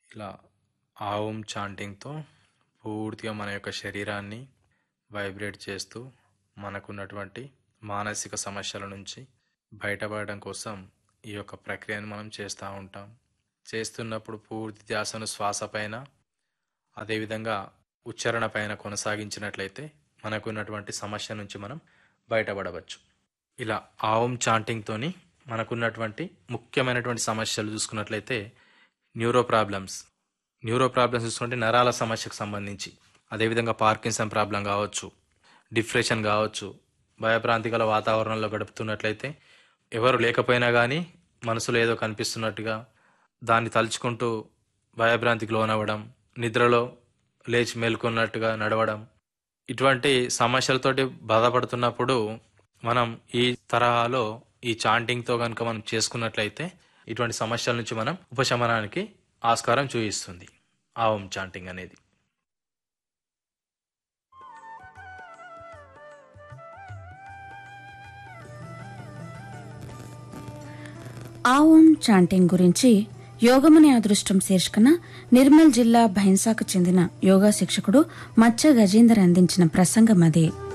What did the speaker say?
ఇలా ఆ ఓం చాంటింగ్తో పూర్తిగా మన యొక్క శరీరాన్ని వైబ్రేట్ చేస్తూ మనకున్నటువంటి మానసిక సమస్యల నుంచి బయటపడడం కోసం ఈ యొక్క ప్రక్రియను మనం చేస్తూ ఉంటాం చేస్తున్నప్పుడు పూర్తి ధ్యాసను శ్వాస పైన అదేవిధంగా ఉచ్చారణ పైన కొనసాగించినట్లయితే మనకున్నటువంటి సమస్య నుంచి మనం బయటపడవచ్చు ఇలా ఆవం చాంటింగ్తోని మనకున్నటువంటి ముఖ్యమైనటువంటి సమస్యలు చూసుకున్నట్లయితే న్యూరో ప్రాబ్లమ్స్ న్యూరో ప్రాబ్లమ్స్ చూసుకుంటే నరాల సమస్యకు సంబంధించి అదేవిధంగా పార్కిన్సన్ ప్రాబ్లం కావచ్చు డిప్రెషన్ కావచ్చు భయభ్రాంతి గల వాతావరణంలో గడుపుతున్నట్లయితే ఎవరు లేకపోయినా కానీ మనసులో ఏదో కనిపిస్తున్నట్టుగా దాన్ని తలుచుకుంటూ భయభ్రాంతికి లోనవ్వడం నిద్రలో లేచి మేల్కొన్నట్టుగా నడవడం ఇటువంటి సమస్యలతోటి బాధపడుతున్నప్పుడు మనం ఈ తరహాలో ఈ చాంటింగ్తో కనుక మనం చేసుకున్నట్లయితే ఇటువంటి సమస్యల నుంచి మనం ఉపశమనానికి ఆస్కారం చూపిస్తుంది ఆవం చాంటింగ్ అనేది ఆ ఓం చాంటింగ్ గురించి యోగమని అదృష్టం శీర్షికన నిర్మల్ జిల్లా భైన్సాకు చెందిన యోగా శిక్షకుడు మచ్చ గజేందర్ అందించిన ప్రసంగం అదే